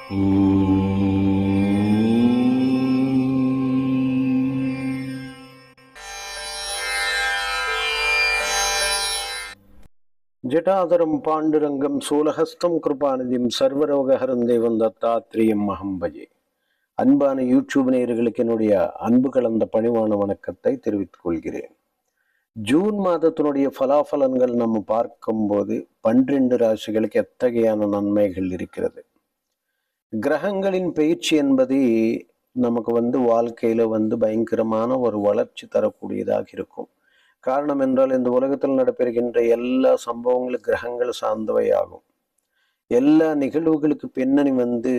ஜட்டாதரம் பாண்டுரங்கம் சூலஹஸ்தம் கிருபாநிதிம் சர்வரோகஹரம் தேவம் தத்தாத்ரேயம் அகம் பஜே அன்பான யூடியூப் நேயர்களுக்கு என்னுடைய அன்பு கலந்த பணிவான வணக்கத்தை தெரிவித்துக் கொள்கிறேன் ஜூன் மாதத்தினுடைய பலாபலன்கள் நம்ம பார்க்கும்போது பன்னிரண்டு ராசிகளுக்கு எத்தகையான நன்மைகள் இருக்கிறது கிரகங்களின் பயிற்சி என்பது நமக்கு வந்து வாழ்க்கையில வந்து பயங்கரமான ஒரு வளர்ச்சி தரக்கூடியதாக இருக்கும் காரணம் என்றால் இந்த உலகத்தில் நடைபெறுகின்ற எல்லா சம்பவங்களும் கிரகங்கள் சார்ந்தவை ஆகும் எல்லா நிகழ்வுகளுக்கு பின்னணி வந்து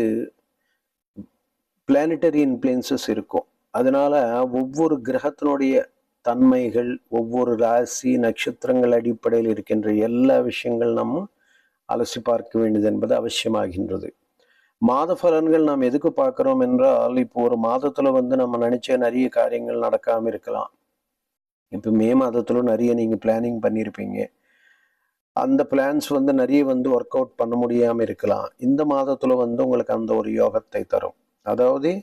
பிளானட்டரி இன்ஃப்ளூயன்சஸ் இருக்கும் அதனால ஒவ்வொரு கிரகத்தினுடைய தன்மைகள் ஒவ்வொரு ராசி நட்சத்திரங்கள் அடிப்படையில் இருக்கின்ற எல்லா விஷயங்கள் நம்ம அலசி பார்க்க வேண்டியது என்பது அவசியமாகின்றது மாத பலன்கள் நாம் எதுக்கு பார்க்கிறோம் என்றால் இப்போ ஒரு மாதத்துல வந்து நம்ம நினைச்ச நிறைய காரியங்கள் நடக்காம இருக்கலாம் இப்போ மே மாதத்துல நிறைய நீங்க பிளானிங் பண்ணியிருப்பீங்க அந்த பிளான்ஸ் வந்து நிறைய வந்து ஒர்க் அவுட் பண்ண முடியாம இருக்கலாம் இந்த மாதத்துல வந்து உங்களுக்கு அந்த ஒரு யோகத்தை தரும் அதாவது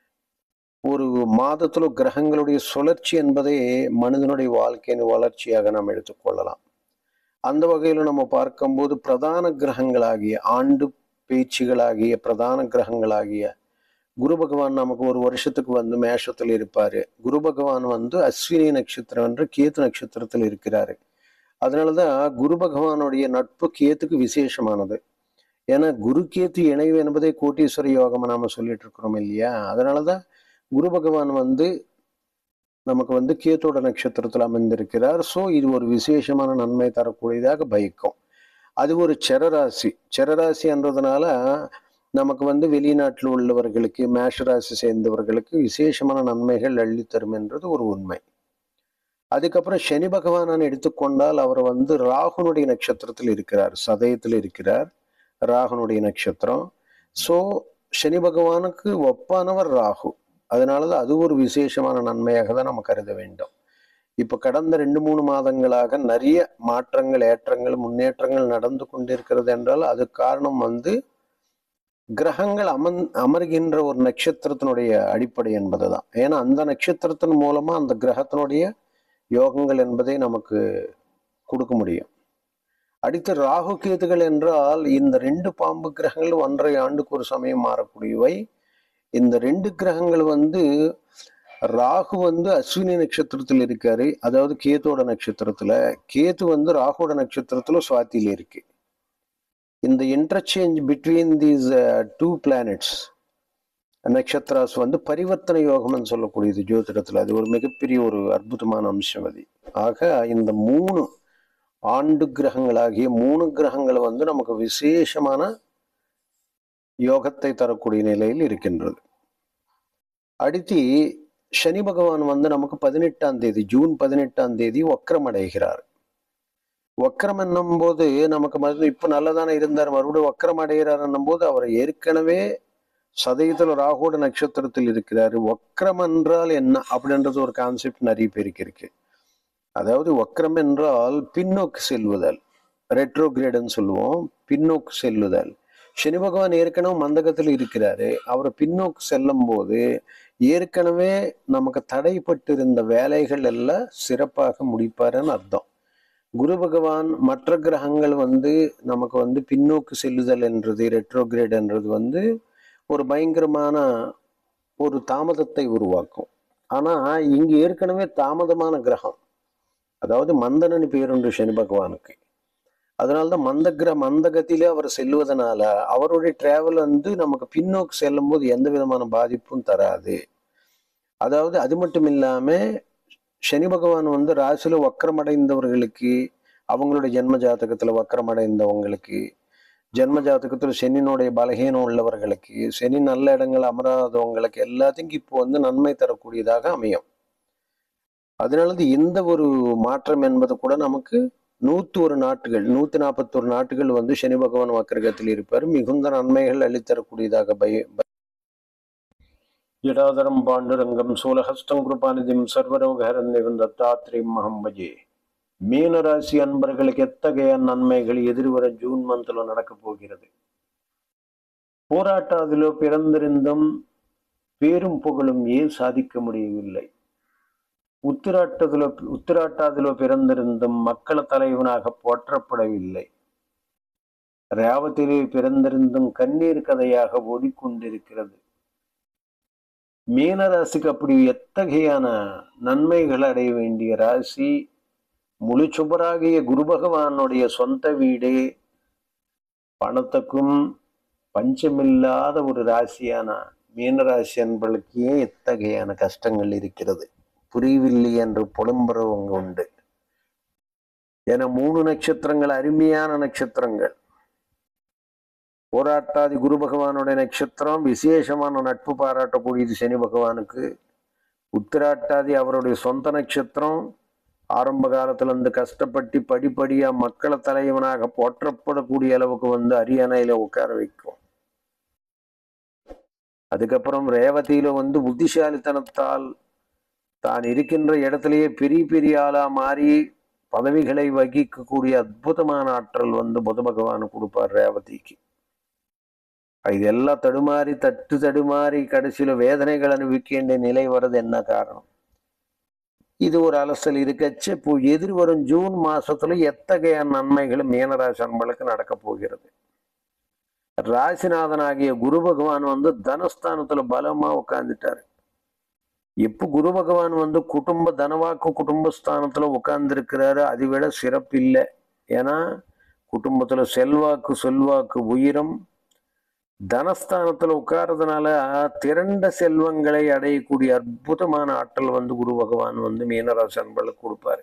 ஒரு மாதத்துல கிரகங்களுடைய சுழற்சி என்பதே மனிதனுடைய வாழ்க்கையின் வளர்ச்சியாக நாம் எடுத்துக்கொள்ளலாம் அந்த வகையில் நம்ம பார்க்கும்போது பிரதான கிரகங்களாகிய ஆண்டு பேச்சுகளாகிய பிரதான கிரகங்களாகிய குரு பகவான் நமக்கு ஒரு வருஷத்துக்கு வந்து மேஷத்தில் இருப்பாரு குரு பகவான் வந்து அஸ்வினி நட்சத்திரம் என்று கேத்து நட்சத்திரத்தில் இருக்கிறாரு அதனாலதான் குரு பகவானுடைய நட்பு கேத்துக்கு விசேஷமானது ஏன்னா குரு கேத்து இணைவு என்பதே கோட்டீஸ்வர யோகம் நாம சொல்லிட்டு இருக்கிறோம் இல்லையா அதனாலதான் குரு பகவான் வந்து நமக்கு வந்து கேத்தோட நட்சத்திரத்தில் அமைந்திருக்கிறார் ஸோ இது ஒரு விசேஷமான நன்மை தரக்கூடியதாக பயக்கும் அது ஒரு செரராசி செரராசி என்றதுனால நமக்கு வந்து வெளிநாட்டில் உள்ளவர்களுக்கு மேஷராசி சேர்ந்தவர்களுக்கு விசேஷமான நன்மைகள் அள்ளித்தரும் என்றது ஒரு உண்மை அதுக்கப்புறம் சனி பகவானான் எடுத்துக்கொண்டால் அவர் வந்து ராகுனுடைய நட்சத்திரத்தில் இருக்கிறார் சதயத்தில் இருக்கிறார் ராகுனுடைய நட்சத்திரம் ஸோ சனி பகவானுக்கு ஒப்பானவர் ராகு அதனாலதான் அது ஒரு விசேஷமான நன்மையாக தான் நம்ம கருத வேண்டும் இப்ப கடந்த ரெண்டு மூணு மாதங்களாக நிறைய மாற்றங்கள் ஏற்றங்கள் முன்னேற்றங்கள் நடந்து கொண்டிருக்கிறது என்றால் அது காரணம் வந்து கிரகங்கள் அமன் அமர்கின்ற ஒரு நட்சத்திரத்தினுடைய அடிப்படை என்பதுதான் ஏன்னா அந்த நட்சத்திரத்தின் மூலமா அந்த கிரகத்தினுடைய யோகங்கள் என்பதை நமக்கு கொடுக்க முடியும் அடுத்து ராகு கேதுகள் என்றால் இந்த ரெண்டு பாம்பு கிரகங்கள் ஒன்றரை ஆண்டுக்கு ஒரு சமயம் மாறக்கூடியவை இந்த ரெண்டு கிரகங்கள் வந்து ராகு வந்து அஸ்வினி நட்சத்திரத்தில் இருக்காரு அதாவது கேத்தோட நட்சத்திரத்துல கேத்து வந்து ராகுவோட நட்சத்திரத்துல சுவாத்தியில இருக்கு இந்த interchange between these two planets நட்சத்திராஸ் வந்து பரிவர்த்தனை யோகம்னு சொல்லக்கூடியது ஜோதிடத்துல அது ஒரு மிகப்பெரிய ஒரு அற்புதமான அம்சம் அது ஆக இந்த மூணு ஆண்டு கிரகங்களாகிய மூணு கிரகங்கள் வந்து நமக்கு விசேஷமான யோகத்தை தரக்கூடிய நிலையில் இருக்கின்றது அடுத்து சனி பகவான் வந்து நமக்கு பதினெட்டாம் தேதி ஜூன் பதினெட்டாம் தேதி வக்கரம் அடைகிறார் வக்கரம் என்னும் போது நமக்கு மறு இப்ப நல்லதானே இருந்தார் மறுபடியும் வக்கரம் அடைகிறார் என்னும் போது அவர் ஏற்கனவே சதயத்தில் ராகுட நட்சத்திரத்தில் இருக்கிறாரு வக்கரம் என்றால் என்ன அப்படின்றது ஒரு கான்செப்ட் நிறைய பேருக்கு இருக்கு அதாவது வக்கரம் என்றால் பின்னோக்கு செல்வதல் ரெட்ரோகிரேடுன்னு சொல்லுவோம் பின்னோக்கு செல்லுதல் சனி பகவான் ஏற்கனவே மந்தகத்தில் இருக்கிறாரு அவரை பின்னோக்கு செல்லும் போது ஏற்கனவே நமக்கு தடைப்பட்டு இருந்த வேலைகள் எல்லாம் சிறப்பாக முடிப்பாருன்னு அர்த்தம் குரு பகவான் மற்ற கிரகங்கள் வந்து நமக்கு வந்து பின்னோக்கு செல்லுதல் என்றது ரெட்ரோகிரேட் என்றது வந்து ஒரு பயங்கரமான ஒரு தாமதத்தை உருவாக்கும் ஆனா இங்கு ஏற்கனவே தாமதமான கிரகம் அதாவது மந்தனனி பேருண்டு சனி பகவானுக்கு அதனால்தான் மந்த கிர மந்தகத்திலே அவர் செல்வதனால அவருடைய டிராவல் வந்து நமக்கு பின்னோக்கி செல்லும் போது எந்த விதமான பாதிப்பும் தராது அதாவது அது மட்டும் இல்லாம சனி பகவான் வந்து ராசியில வக்கரமடைந்தவர்களுக்கு அவங்களுடைய ஜென்ம ஜாதகத்துல வக்கரமடைந்தவங்களுக்கு ஜென்ம ஜாதகத்துல சனியினுடைய பலகீனம் உள்ளவர்களுக்கு சனி நல்ல இடங்கள் அமராதவங்களுக்கு எல்லாத்துக்கும் இப்போ வந்து நன்மை தரக்கூடியதாக அமையும் அதனால இந்த ஒரு மாற்றம் என்பது கூட நமக்கு நூத்தி ஒரு நாட்டுகள் நூத்தி நாற்பத்தொரு நாட்டுகள் வந்து சனி பகவான் வக்கரகத்தில் இருப்பார் மிகுந்த நன்மைகள் அளித்தரக்கூடியதாக பய ஜடாதரம் பாண்டுரங்கம் சூலஹஸ்தம் குருபாநிதிம் சர்வரோகரன் தத்தாத்ரீம் மகம் பஜே மீனராசி அன்பர்களுக்கு எத்தகைய நன்மைகள் எதிர்வர ஜூன் மந்த்ல நடக்க போகிறது போராட்டாதிலோ பிறந்திருந்தும் பேரும் புகழும் ஏன் சாதிக்க முடியவில்லை உத்திராட்டதிலோ உத்திராட்டாதிலோ பிறந்திருந்தும் மக்கள தலைவனாக போற்றப்படவில்லை ரேவத்திலே பிறந்திருந்தும் கண்ணீர் கதையாக ஓடிக்கொண்டிருக்கிறது மீன ராசிக்கு அப்படி எத்தகையான நன்மைகள் அடைய வேண்டிய ராசி முழு சுபராகிய குரு பகவானுடைய சொந்த வீடு பணத்துக்கும் பஞ்சமில்லாத ஒரு ராசியான மீனராசி அன்பர்களுக்கு ஏன் எத்தகையான கஷ்டங்கள் இருக்கிறது புரியவில்லை என்று புலம்புறவங்க உண்டு என மூணு நட்சத்திரங்கள் அருமையான நட்சத்திரங்கள் போராட்டாதி குரு பகவானுடைய நட்சத்திரம் விசேஷமான நட்பு பாராட்டக்கூடியது சனி பகவானுக்கு உத்திராட்டாதி அவருடைய சொந்த நட்சத்திரம் ஆரம்ப காலத்துல இருந்து கஷ்டப்பட்டு படிப்படியா மக்களை தலைவனாக போற்றப்படக்கூடிய அளவுக்கு வந்து அரியணையில உட்கார வைக்கும் அதுக்கப்புறம் ரேவதியில வந்து புத்திசாலித்தனத்தால் தான் இருக்கின்ற இடத்திலேயே பெரிய பெரிய ஆளா மாறி பதவிகளை வகிக்கக்கூடிய அற்புதமான ஆற்றல் வந்து புத பகவான் கொடுப்பார் ரேவதிக்கு இதெல்லாம் தடுமாறி தட்டு தடுமாறி கடைசியில வேதனைகள் அனுபவிக்க வேண்டிய நிலை வர்றது என்ன காரணம் இது ஒரு அலசல் இருக்கச்சு இப்போ எதிர்வரும் ஜூன் மாசத்துல எத்தகைய நன்மைகள் மீனராசி அன்பளுக்கு நடக்க போகிறது ராசிநாதனாகிய குரு பகவான் வந்து தனஸ்தானத்துல பலமா உட்கார்ந்துட்டாரு எப்போ குரு பகவான் வந்து குடும்ப தனவாக்கு குடும்பஸ்தானத்துல உட்கார்ந்துருக்கிறாரு அதை விட சிறப்பில்லை ஏன்னா குடும்பத்துல செல்வாக்கு செல்வாக்கு உயிரம் தனஸ்தானத்துல உட்கார்றதுனால திரண்ட செல்வங்களை அடையக்கூடிய அற்புதமான ஆற்றல் வந்து குரு பகவான் வந்து மீனராசி அன்பளுக்கு கொடுப்பாரு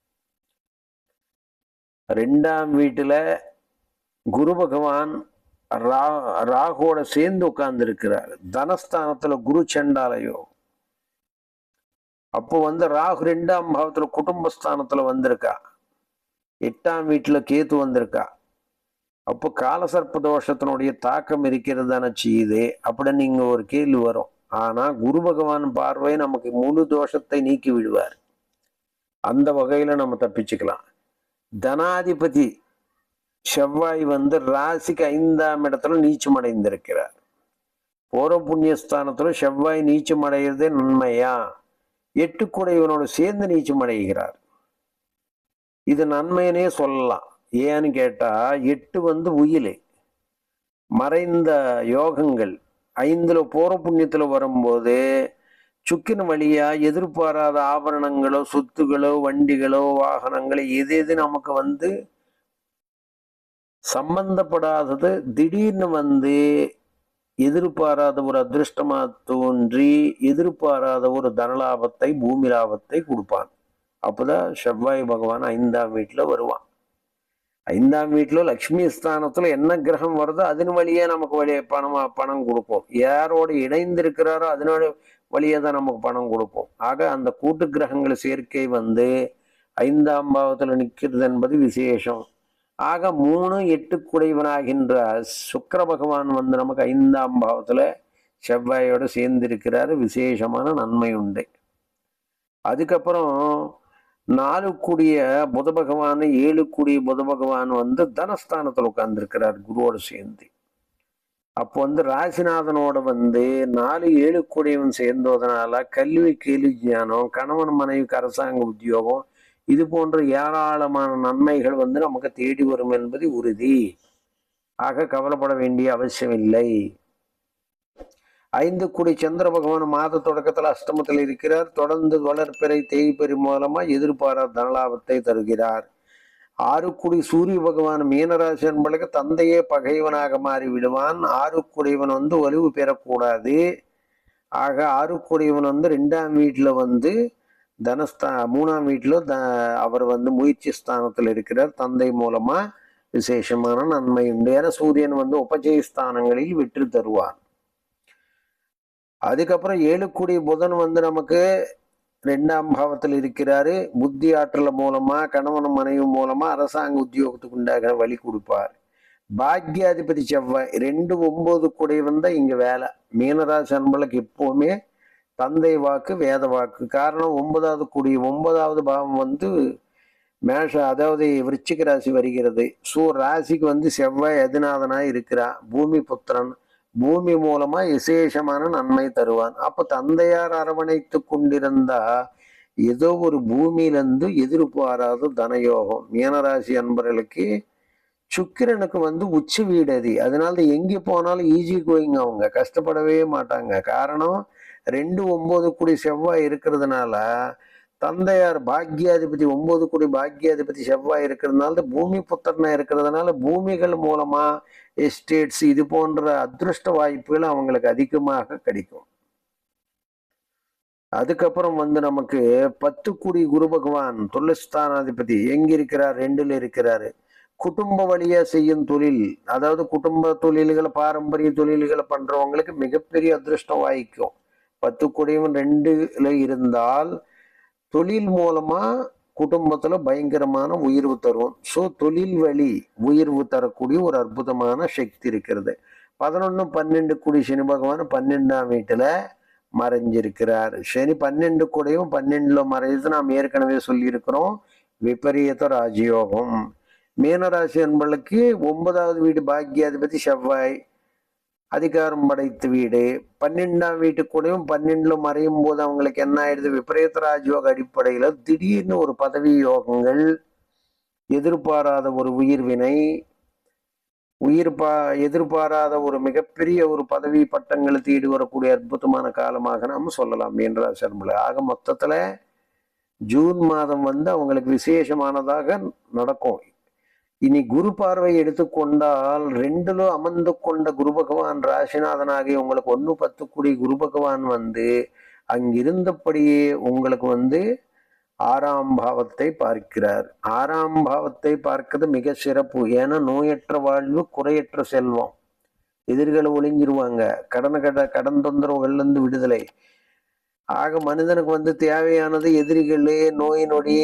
ரெண்டாம் வீட்டுல குரு பகவான் ரா ராகுவோட சேர்ந்து உட்கார்ந்து இருக்கிறார் தனஸ்தானத்துல குரு சண்டாலயோ அப்போ வந்து ராகு ரெண்டாம் பாவத்துல குடும்பஸ்தானத்துல வந்திருக்கா எட்டாம் வீட்டுல கேத்து வந்திருக்கா அப்போ காலசர்ப்ப தோஷத்தினுடைய தாக்கம் இருக்கிறது தானே செய்யுது அப்படின்னு நீங்க ஒரு கேள்வி வரும் ஆனா குரு பகவான் பார்வை நமக்கு முழு தோஷத்தை நீக்கி விடுவார் அந்த வகையில நம்ம தப்பிச்சுக்கலாம் தனாதிபதி செவ்வாய் வந்து ராசிக்கு ஐந்தாம் இடத்துல நீச்சம் அடைந்திருக்கிறார் போர புண்ணியஸ்தானத்துல செவ்வாய் நீச்சம் அடைகிறது நன்மையா எட்டு கூட இவனோட சேர்ந்து நீச்சம் அடைகிறார் இது நன்மையனே சொல்லலாம் ஏன்னு கேட்டா எட்டு வந்து உயிலு மறைந்த யோகங்கள் ஐந்துல போற புண்ணியத்துல வரும்போது சுக்கின் வழியா எதிர்பாராத ஆபரணங்களோ சொத்துகளோ வண்டிகளோ வாகனங்களோ எது எது நமக்கு வந்து சம்பந்தப்படாதது திடீர்னு வந்து எதிர்பாராத ஒரு அதிருஷ்டமா தோன்றி எதிர்பாராத ஒரு தனலாபத்தை பூமி லாபத்தை கொடுப்பான் அப்போதான் செவ்வாய் பகவான் ஐந்தாம் வீட்டுல வருவான் ஐந்தாம் வீட்டுல லக்ஷ்மி ஸ்தானத்துல என்ன கிரகம் வருதோ அதன் வழியே நமக்கு வழியே பணமா பணம் கொடுப்போம் யாரோட இணைந்திருக்கிறாரோ அதனோட வழியே தான் நமக்கு பணம் கொடுப்போம் ஆக அந்த கூட்டு கிரகங்கள் சேர்க்கை வந்து ஐந்தாம் பாவத்துல நிற்கிறது என்பது விசேஷம் ஆக மூணு எட்டு குடைவனாகின்ற சுக்கர பகவான் வந்து நமக்கு ஐந்தாம் பாவத்துல செவ்வாயோட சேர்ந்திருக்கிறாரு விசேஷமான நன்மை உண்டு அதுக்கப்புறம் நாலு கூடிய புத பகவான் ஏழு கூடிய புத பகவான் வந்து தனஸ்தானத்தில் உட்கார்ந்துருக்கிறார் குருவோடு சேர்ந்து அப்போ வந்து ராசிநாதனோட வந்து நாலு ஏழு கூடியவன் சேர்ந்ததுனால கல்வி கேள்வி ஞானம் கணவன் மனைவிக்கு அரசாங்க உத்தியோகம் இது போன்ற ஏராளமான நன்மைகள் வந்து நமக்கு தேடி வரும் என்பது உறுதி ஆக கவலைப்பட வேண்டிய அவசியம் இல்லை ஐந்து குடி சந்திர பகவான் மாத தொடக்கத்தில் அஷ்டமத்தில் இருக்கிறார் தொடர்ந்து வளர்ப்பிறை தேய்ப்பெறி மூலமா எதிர்பாராத தனலாபத்தை தருகிறார் ஆறு குடி சூரிய பகவான் மீனராசி என்பளுக்கு தந்தையே பகைவனாக மாறி விடுவான் ஆறு குடிவன் வந்து வலிவு பெறக்கூடாது ஆக ஆறு குடிவன் வந்து ரெண்டாம் வீட்டுல வந்து தனஸ்தா மூணாம் வீட்டில் த அவர் வந்து முயற்சி ஸ்தானத்தில் இருக்கிறார் தந்தை மூலமா விசேஷமான நன்மை உண்டு ஏன்னா சூரியன் வந்து உபஜய ஸ்தானங்களில் வெற்றி தருவார் அதுக்கப்புறம் ஏழுக்குடி புதன் வந்து நமக்கு ரெண்டாம் பாவத்தில் இருக்கிறாரு புத்தி ஆற்றல் மூலமா கணவன் மனைவி மூலமா அரசாங்க உத்தியோகத்துக்கு உண்டாக வழி கொடுப்பார் பாக்யாதிபதி செவ்வாய் ரெண்டு ஒன்பது கூடை வந்தா இங்க வேலை மீனராசி அன்பளுக்கு எப்பவுமே தந்தை வாக்கு வேத வாக்கு காரணம் ஒன்பதாவது கூடிய ஒன்பதாவது பாவம் வந்து மேஷ அதாவது விருச்சிக ராசி வருகிறது சூ ராசிக்கு வந்து செவ்வாய் எதிநாதனாய் இருக்கிறா பூமி புத்திரன் பூமி மூலமா விசேஷமான நன்மை தருவான் அப்ப தந்தையார் அரவணைத்து கொண்டிருந்தா ஏதோ ஒரு பூமியிலிருந்து எதிர்பாராத தனயோகம் மீனராசி அன்பர்களுக்கு சுக்கிரனுக்கு வந்து உச்ச வீடு அது அதனால எங்கே போனாலும் ஈஸி கோயிங் அவங்க கஷ்டப்படவே மாட்டாங்க காரணம் ரெண்டு ஒன்பது குடி செவ்வாய் இருக்கிறதுனால தந்தையார் பாக்யாதிபதி ஒன்பது கோடி பாக்யாதிபதி செவ்வாய் இருக்கிறதுனால பூமி புத்திரனா இருக்கிறதுனால பூமிகள் மூலமா எஸ்டேட்ஸ் இது போன்ற அதிருஷ்ட வாய்ப்புகள் அவங்களுக்கு அதிகமாக கிடைக்கும் அதுக்கப்புறம் வந்து நமக்கு பத்து குடி குரு பகவான் தொழில்ஸ்தானாதிபதி எங்க இருக்கிறார் ரெண்டுல இருக்கிறாரு குடும்ப வழியா செய்யும் தொழில் அதாவது குடும்ப தொழில்களை பாரம்பரிய தொழில்களை பண்றவங்களுக்கு மிகப்பெரிய அதிருஷ்டம் வாய்க்கும் பத்து குடியும் ரெண்டுல இருந்தால் தொழில் மூலமா குடும்பத்துல பயங்கரமான உயர்வு தரும் ஸோ தொழில் வழி உயர்வு தரக்கூடிய ஒரு அற்புதமான சக்தி இருக்கிறது பதினொன்று பன்னெண்டு குடி சனி பகவான் பன்னெண்டாம் வீட்டுல மறைஞ்சிருக்கிறார் சனி பன்னெண்டு கூடையும் பன்னெண்டுல மறைஞ்சது நாம் ஏற்கனவே சொல்லியிருக்கிறோம் விபரீத ராஜயோகம் மீனராசி என்பளுக்கு ஒன்பதாவது வீடு பாக்கியாதிபதி செவ்வாய் அதிகாரம் படைத்த வீடு பன்னெண்டாம் வீட்டு கூடயும் பன்னெண்டுல மறையும் போது அவங்களுக்கு என்ன ஆயிடுது விபரீத ராஜயோக அடிப்படையில திடீர்னு ஒரு பதவி யோகங்கள் எதிர்பாராத ஒரு உயிர்வினை உயிர் பா எதிர்பாராத ஒரு மிகப்பெரிய ஒரு பதவி பட்டங்களை தேடி வரக்கூடிய அற்புதமான காலமாக நாம் சொல்லலாம் மீனராசி அன்புல ஆக மொத்தத்துல ஜூன் மாதம் வந்து அவங்களுக்கு விசேஷமானதாக நடக்கும் இனி குரு பார்வை எடுத்துக்கொண்டால் ரெண்டுல அமர்ந்து கொண்ட குரு பகவான் ராசிநாதனாகி உங்களுக்கு ஒன்று பத்து கூடி குரு பகவான் வந்து அங்கிருந்தபடியே உங்களுக்கு வந்து ஆறாம் பாவத்தை பார்க்கிறார் ஆறாம் பாவத்தை பார்க்கிறது மிக சிறப்பு ஏன்னா நோயற்ற வாழ்வு குறையற்ற செல்வம் எதிர்களை ஒளிஞ்சிருவாங்க கடன கட கடன் தொந்தரவுகள்ல இருந்து விடுதலை ஆக மனிதனுக்கு வந்து தேவையானது எதிரிகளே நோய் நொடி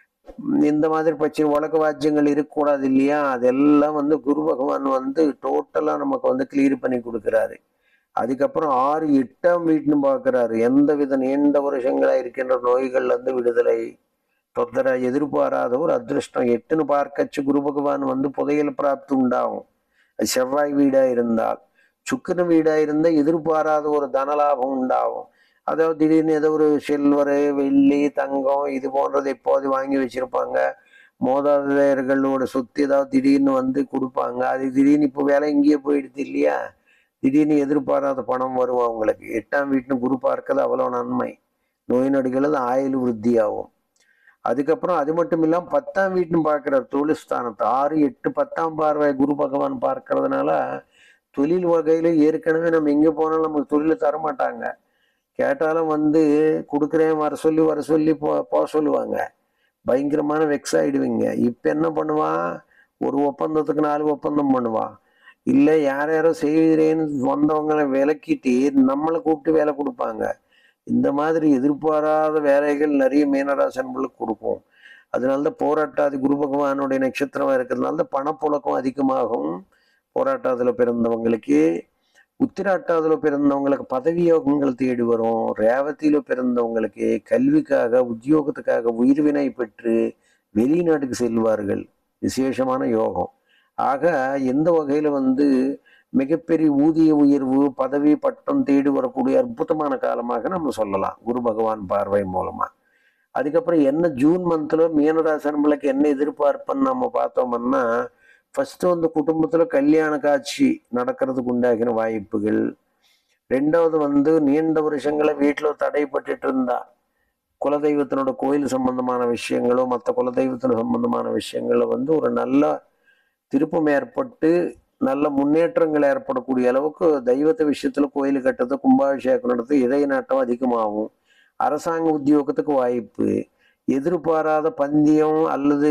இந்த மாதிரி பிரச்சனை உலக வாத்தியங்கள் இருக்கக்கூடாது இல்லையா அதெல்லாம் வந்து குரு பகவான் வந்து டோட்டலா நமக்கு வந்து கிளியர் பண்ணி கொடுக்குறாரு அதுக்கப்புறம் ஆறு எட்டாம் வீட்டுன்னு பார்க்குறாரு எந்த வித நீண்ட வருஷங்களா இருக்கின்ற நோய்கள்ல இருந்து விடுதலை தொந்தர எதிர்பாராத ஒரு அதிருஷ்டம் எட்டுன்னு பார்க்கச்சு குரு பகவான் வந்து புதையல் பிராப்தி உண்டாகும் அது செவ்வாய் வீடா இருந்தால் சுக்கர வீடா இருந்தால் எதிர்பாராத ஒரு தனலாபம் உண்டாகும் அதாவது திடீர்னு ஏதோ ஒரு சில்வரு வெள்ளி தங்கம் இது போன்றது எப்போது வாங்கி வச்சிருப்பாங்க மோதாதையர்களோட சொத்து ஏதாவது திடீர்னு வந்து கொடுப்பாங்க அது திடீர்னு இப்போ வேலை இங்கேயே போயிடுது இல்லையா திடீர்னு எதிர்பாராத பணம் வரும் அவங்களுக்கு எட்டாம் வீட்டுன்னு குரு பார்க்கறது அவ்வளோ நன்மை நோய் நொடிகள் அது ஆயுள் விருத்தி ஆகும் அதுக்கப்புறம் அது மட்டும் இல்லாமல் பத்தாம் வீட்டுன்னு பார்க்குறார் தொழில் ஸ்தானத்தை ஆறு எட்டு பத்தாம் பார்வை குரு பகவான் பார்க்கறதுனால தொழில் வகையில் ஏற்கனவே நம்ம எங்கே போனாலும் நமக்கு தொழில் தர மாட்டாங்க கேட்டாலும் வந்து கொடுக்குறேன் வர சொல்லி வர சொல்லி போ போக சொல்லுவாங்க பயங்கரமான வெக்ஸ் ஆயிடுவீங்க இப்போ என்ன பண்ணுவான் ஒரு ஒப்பந்தத்துக்கு நாலு ஒப்பந்தம் பண்ணுவான் இல்லை யார் யாரோ செய்கிறேன்னு வந்தவங்களை விலக்கிட்டு நம்மளை கூப்பிட்டு வேலை கொடுப்பாங்க இந்த மாதிரி எதிர்பாராத வேலைகள் நிறைய மீனராசன்களுக்கு கொடுக்கும் அதனால தான் போராட்டாதி குரு பகவானுடைய நட்சத்திரமா இருக்கிறதுனால தான் பணப்புழக்கம் அதிகமாகும் போராட்டத்தில் பிறந்தவங்களுக்கு உத்திராட்டாதுல பிறந்தவங்களுக்கு பதவி யோகங்கள் தேடி வரும் ரேவதியில பிறந்தவங்களுக்கு கல்விக்காக உத்தியோகத்துக்காக உயிர்வினை பெற்று வெளிநாட்டுக்கு செல்வார்கள் விசேஷமான யோகம் ஆக எந்த வகையில வந்து மிகப்பெரிய ஊதிய உயர்வு பதவி பட்டம் தேடி வரக்கூடிய அற்புதமான காலமாக நம்ம சொல்லலாம் குரு பகவான் பார்வை மூலமா அதுக்கப்புறம் என்ன ஜூன் மந்த்ல மீனராசனங்களுக்கு என்ன எதிர்பார்ப்புன்னு நம்ம பார்த்தோம்னா ஃபர்ஸ்ட் வந்து குடும்பத்துல கல்யாண காட்சி நடக்கிறதுக்கு உண்டாகின வாய்ப்புகள் ரெண்டாவது வந்து நீண்ட வருஷங்களை வீட்டில் தடைப்பட்டுட்டு இருந்தா குலதெய்வத்தினோட கோயில் சம்பந்தமான விஷயங்களோ மற்ற குலதெய்வத்தின சம்பந்தமான விஷயங்களோ வந்து ஒரு நல்ல திருப்பம் ஏற்பட்டு நல்ல முன்னேற்றங்கள் ஏற்படக்கூடிய அளவுக்கு தெய்வத்த விஷயத்துல கோயில் கட்டுறது கும்பாபிஷேகம் நடத்து இதய நாட்டம் அதிகமாகும் அரசாங்க உத்தியோகத்துக்கு வாய்ப்பு எதிர்பாராத பந்தயம் அல்லது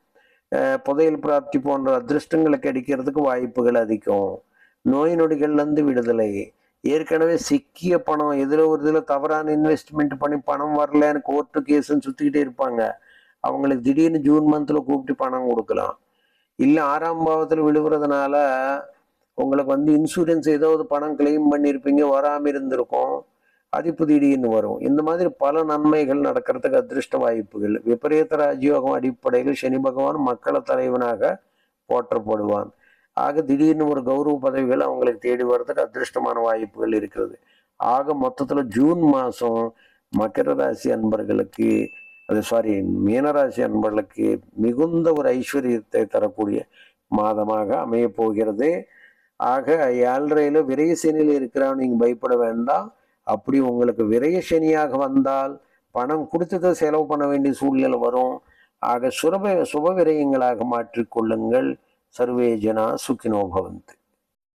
புதையல் பிராப்தி போன்ற அதிர்ஷ்டங்களை கிடைக்கிறதுக்கு வாய்ப்புகள் அதிகம் நோய் நொடிகள்லேருந்து விடுதலை ஏற்கனவே சிக்கிய பணம் எதில் ஒரு இதில் தவறான இன்வெஸ்ட்மெண்ட் பண்ணி பணம் வரலன்னு கோர்ட்டு கேஸுன்னு சுற்றிக்கிட்டே இருப்பாங்க அவங்களுக்கு திடீர்னு ஜூன் மந்தில் கூப்பிட்டு பணம் கொடுக்கலாம் இல்லை ஆறாம் பாவத்தில் விழுவுறதுனால உங்களுக்கு வந்து இன்சூரன்ஸ் ஏதாவது பணம் கிளைம் பண்ணியிருப்பீங்க வராமல் இருந்திருக்கும் அது இப்போ திடீர்னு வரும் இந்த மாதிரி பல நன்மைகள் நடக்கிறதுக்கு அதிருஷ்ட வாய்ப்புகள் விபரீத ராஜயோகம் அடிப்படையில் சனி பகவான் மக்கள தலைவனாக போற்றப்படுவான் ஆக திடீர்னு ஒரு கௌரவ பதவிகள் அவங்களுக்கு தேடி வர்றதுக்கு அதிர்ஷ்டமான வாய்ப்புகள் இருக்கிறது ஆக மொத்தத்தில் ஜூன் மாதம் மகர ராசி அன்பர்களுக்கு அது சாரி மீனராசி அன்பர்களுக்கு மிகுந்த ஒரு ஐஸ்வர்யத்தை தரக்கூடிய மாதமாக அமைய போகிறது ஆக ஏழரையில் விரைய சனியில் இருக்கிறவன் நீங்கள் பயப்பட வேண்டாம் அப்படி உங்களுக்கு விரைய சனியாக வந்தால் பணம் கொடுத்ததை செலவு பண்ண வேண்டிய சூழ்நிலை வரும் ஆக சுரப சுப விரயங்களாக மாற்றிக்கொள்ளுங்கள் சர்வே ஜனா சுக்கினோ பவந்து